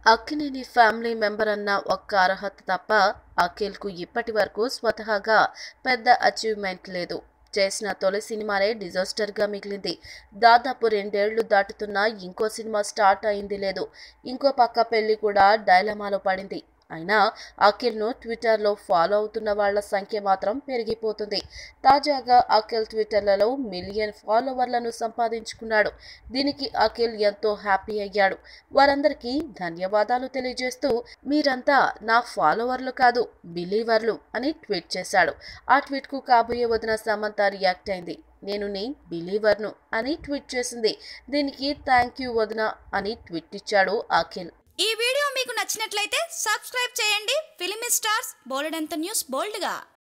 Akkineni family member అన్న ఒక్క అర్హత తప్ప అఖిల్కు ఇప్పటి వరకు స్వతహాగా పెద్ద అచీవ్మెంట్ లేదు చేసిన తొలి సినిమానే డిజాస్టర్గా మిగిలింది దాదాపు రెండేళ్లు దాటుతున్నా ఇంకో సినిమా స్టార్ట్ అయింది లేదు ఇంకో పక్క పెళ్లి కూడా డైలమాలో పడింది అయినా అఖిల్ను ట్విట్టర్లో ఫాలో అవుతున్న వాళ్ల సంఖ్య మాత్రం పెరిగిపోతుంది తాజాగా అఖిల్ ట్విట్టర్లలో మిలియన్ ఫాలోవర్లను సంపాదించుకున్నాడు దీనికి అఖిల్ ఎంతో హ్యాపీ అయ్యాడు వారందరికీ ధన్యవాదాలు తెలియజేస్తూ మీరంతా నా ఫాలోవర్లు కాదు బిలీవర్లు అని ట్వీట్ చేశాడు ఆ ట్వీట్కు కాబోయే వదిన సమంత రియాక్ట్ అయింది నేను నీ బిలీవర్ను అని ట్వీట్ చేసింది దీనికి థ్యాంక్ యూ వదిన అని ట్వీట్ ఇచ్చాడు అఖిల్ ఈ వీడియో మీకు నచ్చినట్లయితే సబ్స్క్రైబ్ చేయండి ఫిలిమి స్టార్స్ బోలెడంత న్యూస్ బోల్డ్గా